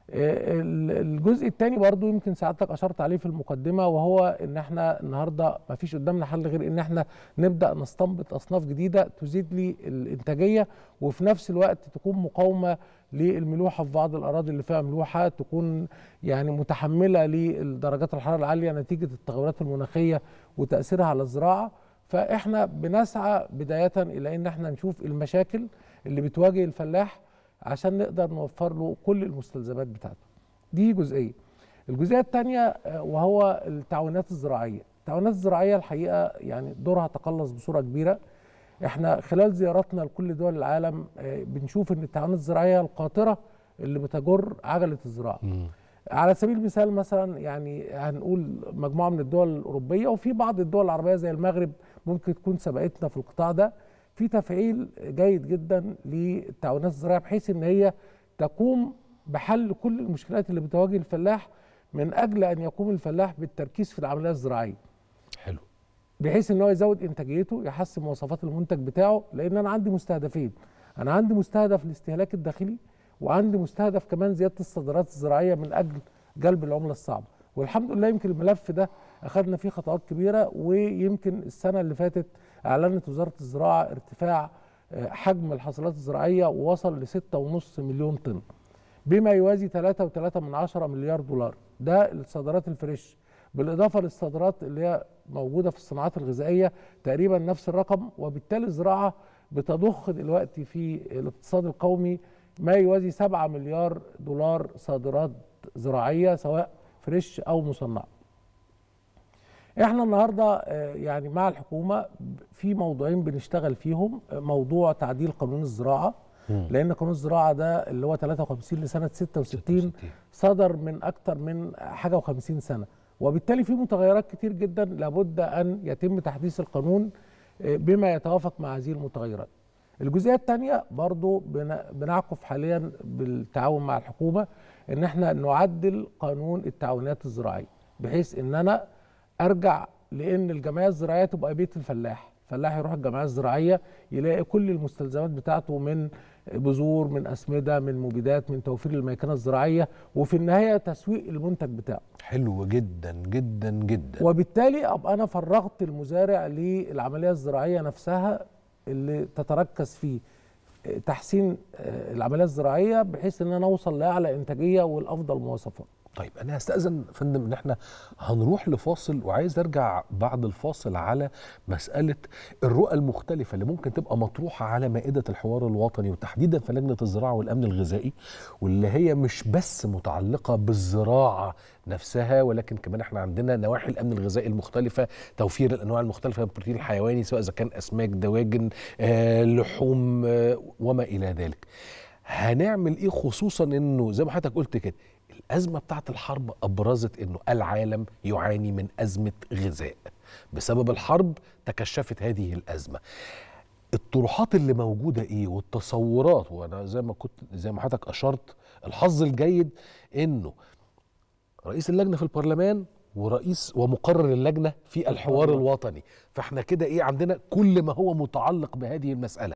آه، ال- الجزء الثاني برضو يمكن سعادتك اشرت عليه في المقدمه وهو ان احنا النهارده ما فيش قدامنا حل غير ان احنا نبدا نستنبط اصناف جديده تزيد لي الانتاجيه وفي نفس الوقت تكون مقاومه للملوحه في بعض الاراضي اللي فيها ملوحه تكون يعني متحمله لدرجات الحراره العاليه نتيجه التغيرات المناخيه وتاثيرها على الزراعه فاحنا بنسعى بدايه الى ان احنا نشوف المشاكل اللي بتواجه الفلاح عشان نقدر نوفر له كل المستلزمات بتاعته دي جزئيه الجزئيه الثانيه وهو التعاونات الزراعيه التعاونات الزراعيه الحقيقه يعني دورها تقلص بصوره كبيره احنا خلال زياراتنا لكل دول العالم آه، بنشوف ان التعاونات الزراعيه القاطره اللي بتجر عجله الزراعه على سبيل المثال مثلا يعني هنقول مجموعه من الدول الاوروبيه وفي بعض الدول العربيه زي المغرب ممكن تكون سبقتنا في القطاع ده في تفعيل جيد جدا للتعاونات الزراعيه بحيث ان هي تقوم بحل كل المشكلات اللي بتواجه الفلاح من اجل ان يقوم الفلاح بالتركيز في العمليه الزراعيه حلو بحيث ان هو يزود انتاجيته يحسن مواصفات المنتج بتاعه لان انا عندي مستهدفين انا عندي مستهدف الاستهلاك الداخلي وعندي مستهدف كمان زياده الصادرات الزراعيه من اجل جلب العمله الصعبه والحمد لله يمكن الملف ده اخذنا فيه خطوات كبيره ويمكن السنه اللي فاتت اعلنت وزاره الزراعه ارتفاع آه، حجم الحاصلات الزراعيه ووصل ل 6.5 مليون طن بما يوازي 3.3 من عشرة مليار دولار ده الصادرات الفريش بالإضافة للصادرات اللي هي موجودة في الصناعات الغذائية تقريبا نفس الرقم وبالتالي الزراعة بتضخ دلوقتي في الاقتصاد القومي ما يوازي 7 مليار دولار صادرات زراعية سواء فريش أو مصنعة احنا النهارده آه، يعني مع الحكومه في موضوعين بنشتغل فيهم آه، موضوع تعديل قانون الزراعه لان قانون الزراعه ده اللي هو 53 لسنه 66 صدر من اكتر من حاجه و50 سنه وبالتالي في متغيرات كتير جدا لابد ان يتم تحديث القانون آه، بما يتوافق مع هذه المتغيرات الجزئيه الثانيه برضو بن- بنعكف حاليا بالتعاون مع الحكومه ان احنا نعدل قانون التعاونات الزراعيه بحيث ان انا ارجع لان الجمعيه الزراعيه تبقى بيت الفلاح الفلاح يروح الجمعيه الزراعيه يلاقي كل المستلزمات بتاعته من بذور من اسمده من مبيدات من توفير الميكنه الزراعيه وفي النهايه تسويق المنتج بتاعه حلو جدا جدا جدا وبالتالي ابقى انا فرغت المزارع للعمليه الزراعيه نفسها اللي تتركز في تحسين آه، العمليه الزراعيه بحيث ان انا اوصل لاعلى انتاجيه والافضل مواصفات طيب انا هستاذن يا فندم ان احنا هنروح لفاصل وعايز ارجع بعد الفاصل على مساله الرؤى المختلفه اللي ممكن تبقى مطروحه على مائده الحوار الوطني وتحديدا في لجنه الزراعه والامن الغذائي واللي هي مش بس متعلقه بالزراعه نفسها ولكن كمان احنا عندنا نواحي الامن الغذائي المختلفه توفير الانواع المختلفه من البروتين الحيواني سواء اذا كان اسماك دواجن آه، لحوم آه، وما الى ذلك هنعمل ايه خصوصا انه زي ما حضرتك قلت كده الازمه بتاعت الحرب ابرزت انه العالم يعاني من ازمه غذاء بسبب الحرب تكشفت هذه الازمه الطروحات اللي موجوده ايه والتصورات وانا زي ما كنت زي ما حضرتك اشرت الحظ الجيد انه رئيس اللجنه في البرلمان ورئيس ومقرر اللجنه في الحوار الوطني فاحنا كده ايه عندنا كل ما هو متعلق بهذه المساله